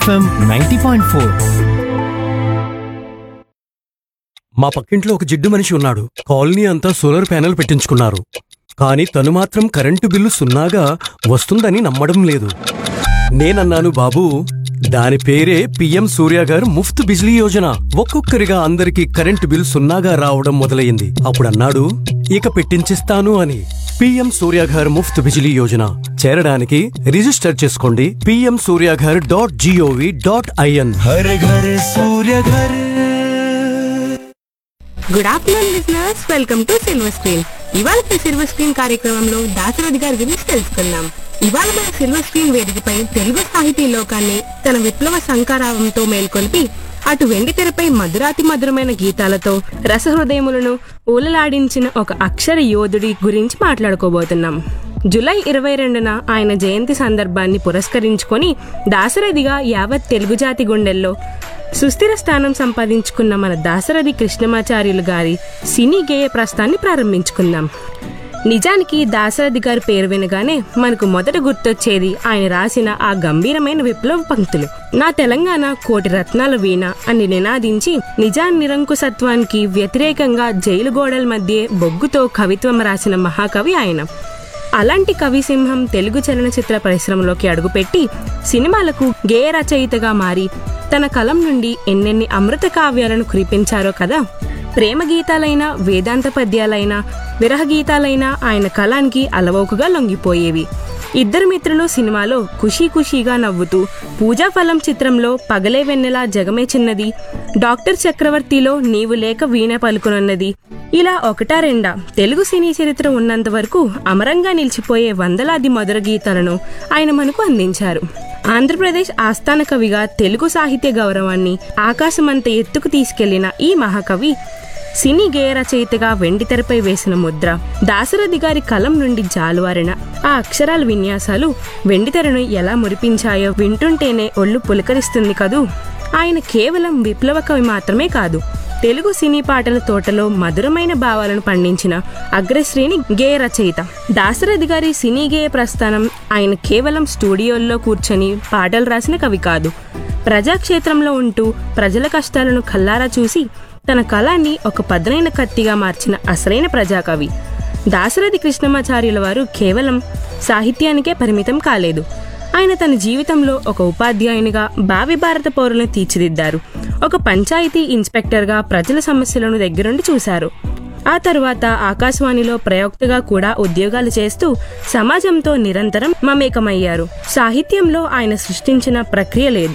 FM ninety point four మా పక్కింట్లో ఒక జిడ్డు మనిషి ఉన్నాడు కాలనీ అంతా సోలార్ ప్యానెల్ పెట్టించుకున్నారు కానీ తను మాత్రం కరెంటు బిల్లు సున్నాగా వస్తుందని నమ్మడం లేదు నేనన్నాను బాబు దాని పేరే పిఎం సూర్య గారు ముఫ్త్ బిజ్లీ యోజన ఒక్కొక్కరిగా అందరికీ కరెంటు బిల్ సున్నాగా రావడం మొదలయ్యింది అప్పుడు అన్నాడు ఇక పెట్టించిస్తాను అని పిఎం సూర్య గారు ముఫ్త్ బిజ్లీ యోజన చేరడానికి రిజిస్టర్ చేసుకోండి పిఎం సూర్య గారు dot GOV dot IN Har Ghar Surya Ghar good afternoon listeners welcome to silver screen ఇవాళ మన సిల్వర్ స్క్రీన్ కార్యక్రమంలో దాశరథి గారి గురించి తెలుసుకుందాం ఇవాళ మన సిల్వర్ స్క్రీన్ వేదికపై తెలుగు సాహితీ లోకాన్ని తన విప్లవ సంకారావంతో మేల్కొల్పి అటు వెండి తెరపై మధురాతి మధురమైన గీతాలతో రసహృదయములను ఊలలాడించిన ఒక అక్షర యోధుడి గురించి మాట్లాడుకోబోతున్నాం జూలై ఇరవై రెండున ఆయన జయంతి సందర్భాన్ని పురస్కరించుకొని దాశరథిగా యావత్ తెలుగు జాతి గుండెల్లో సుస్థిర స్థానం సంపాదించుకున్న మన దాశరథి కృష్ణమాచార్యులు గారి సినీ గేయ ప్రస్థాన్ని ప్రారంభించుకుందాం నిజానికి దాశరథి గారి పేరు వినగానే మనకు మొదట గుర్తొచ్చేది ఆయన రాసిన ఆ గంభీరమైన విప్లవ పంక్తులు నా తెలంగాణ కోటి రత్నాల వీణ అని నినాదించి నిజాన్ నిరంకుశత్వానికి వ్యతిరేకంగా జైలు గోడల మధ్య బొగ్గుతో కవిత్వం రాసిన మహాకవి ఆయన అలాంటి కవి సింహం తెలుగు చలనచిత్ర పరిశ్రమలోకి అడుగుపెట్టి సినిమాలకు గేయ రచయితగా మారి తన కలం నుండి ఎన్నెన్ని అమృత కావ్యాలను కురిపించారో కదా ప్రేమ గీతాలైనా వేదాంత పద్యాలైనా విరహ గీతాలైనా ఆయన కళానికి అలవోకుగా లొంగిపోయేవి ఇద్దరు మిత్రులు సినిమాలో ఖుషీ ఖుషీగా నవ్వుతూ పూజా ఫలం చిత్రంలో పగలే వెన్నెలా జగమే చిన్నది డాక్టర్ చక్రవర్తిలో నీవు లేక వీణ పలుకునున్నది ఇలా ఒకటా రెండా తెలుగు సినీ చరిత్ర ఉన్నంత వరకు అమరంగా నిలిచిపోయే వందలాది మధుర గీతాలను ఆయన మనకు అందించారు ఆంధ్రప్రదేశ్ ఆస్థాన కవిగా తెలుగు సాహిత్య గౌరవాన్ని ఆకాశమంత ఎత్తుకు తీసుకెళ్లిన ఈ మహాకవి సినీ గేయ రచయితగా వెండితెరపై వేసిన ముద్ర దాశరథి గారి కలం నుండి జాలువారిన ఆ అక్షరాల విన్యాసాలు వెండితెరను ఎలా మురిపించాయో వింటుంటేనే ఒళ్ళు పులకరిస్తుంది కదూ ఆయన కేవలం విప్లవ కవి మాత్రమే కాదు తెలుగు సినీ పాటల తోటలో మధురమైన భావాలను పండించిన అగ్రశ్రేణి గేయ రచయిత దాశరథి గారి సినీ గేయ ప్రస్థానం ఆయన కేవలం స్టూడియోల్లో కూర్చొని పాటలు రాసిన కవి కాదు ప్రజాక్షేత్రంలో ఉంటూ ప్రజల కష్టాలను కల్లారా చూసి తన కళాన్ని ఒక పదునైన కత్తిగా మార్చిన అసలైన ప్రజాకవి దాశరథి కృష్ణమాచార్యుల వారు కేవలం సాహిత్యానికే పరిమితం కాలేదు ఆయన తన జీవితంలో ఒక ఉపాధ్యాయునిగా భావి భారత పౌరులను తీర్చిదిద్దారు ఒక పంచాయతీ ఇన్స్పెక్టర్గా ప్రజల సమస్యలను దగ్గరుండి చూశారు ఆ తర్వాత ఆకాశవాణిలో ప్రయోక్తగా కూడా ఉద్యోగాలు చేస్తూ సమాజంతో నిరంతరం మమేకమయ్యారు సాహిత్యంలో ఆయన సృష్టించిన ప్రక్రియ లేదు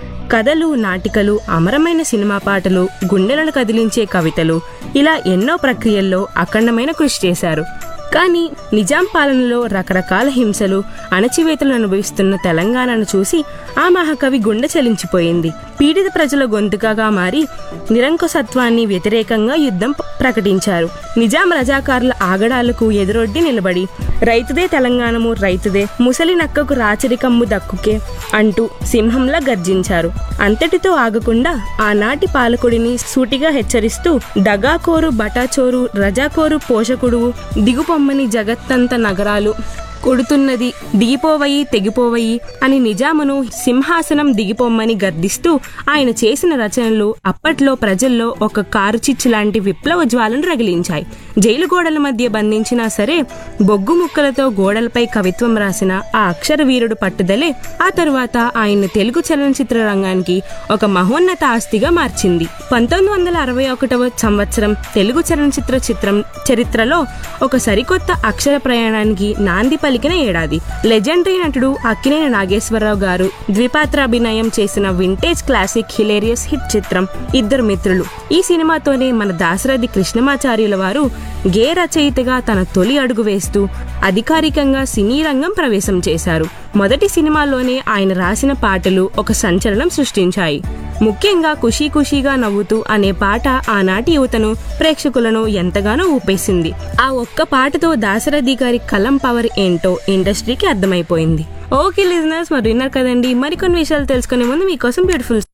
కథలు నాటికలు అమరమైన సినిమా పాటలు గుండెలను కదిలించే కవితలు ఇలా ఎన్నో ప్రక్రియల్లో అఖండమైన కృషి చేశారు కానీ నిజాం పాలనలో రకరకాల హింసలు అణచివేతలు అనుభవిస్తున్న తెలంగాణను చూసి ఆ మహాకవి గుండె చలించిపోయింది పీడిత ప్రజల గొంతుకగా మారి నిరంకుశత్వాన్ని వ్యతిరేకంగా యుద్ధం ప- ప్రకటించారు నిజాం రజాకారుల ఆగడాలకు ఎదురొడ్డి నిలబడి రైతుదే తెలంగాణము రైతుదే ముసలి నక్కకు రాచరికమ్ము దక్కుకే అంటూ సింహంలా గర్జించారు అంతటితో ఆగకుండా ఆనాటి పాలకుడిని సూటిగా హెచ్చరిస్తూ దగాకోరు బటాచోరు రజాకోరు పోషకుడు దిగుపొమ్మని జగత్తంత నగరాలు కొడుతున్నది దిగిపోవయి తెగిపోవయి అని నిజామును సింహాసనం దిగిపోమ్మని గర్దిస్తూ ఆయన చేసిన రచనలు అప్పట్లో ప్రజల్లో ఒక కారు చిచ్చు లాంటి విప్లవ జ్వాలను రగిలించాయి జైలు గోడల మధ్య బంధించినా సరే బొగ్గు ముక్కలతో గోడలపై కవిత్వం రాసిన ఆ అక్షర వీరుడు పట్టుదలే ఆ తరువాత ఆయన తెలుగు చలనచిత్ర రంగానికి ఒక మహోన్నత ఆస్తిగా మార్చింది పంతొమ్మిది వందల అరవై ఒకటవ సంవత్సరం తెలుగు చలనచిత్ర చిత్రం చరిత్రలో ఒక సరికొత్త అక్షర ప్రయాణానికి నాంది పలికిన ఏడాది లెజెండరీ నటుడు అక్కినేని నాగేశ్వరరావు గారు ద్విపాత్రాభినయం చేసిన వింటేజ్ క్లాసిక్ హిలేరియస్ హిట్ చిత్రం ఇద్దరు మిత్రులు ఈ సినిమాతోనే మన దాశరథి కృష్ణమాచార్యుల వారు గే రచయితగా తన తొలి అడుగు వేస్తూ అధికారికంగా సినీ రంగం ప్రవేశం చేశారు మొదటి సినిమాలోనే ఆయన రాసిన పాటలు ఒక సంచలనం సృష్టించాయి ముఖ్యంగా ఖుషీ ఖుషీగా నవ్వుతూ అనే పాట ఆనాటి యువతను ప్రేక్షకులను ఎంతగానో ఊపేసింది ఆ ఒక్క పాటతో దాశరథి గారి కలం పవర్ ఏంటో ఇండస్ట్రీకి అర్థమైపోయింది ఓకే లిజనర్స్ మరి విన్నారు కదండి మరికొన్ని విషయాలు తెలుసుకునే ముందు మీకోసం బ్యూటిఫుల్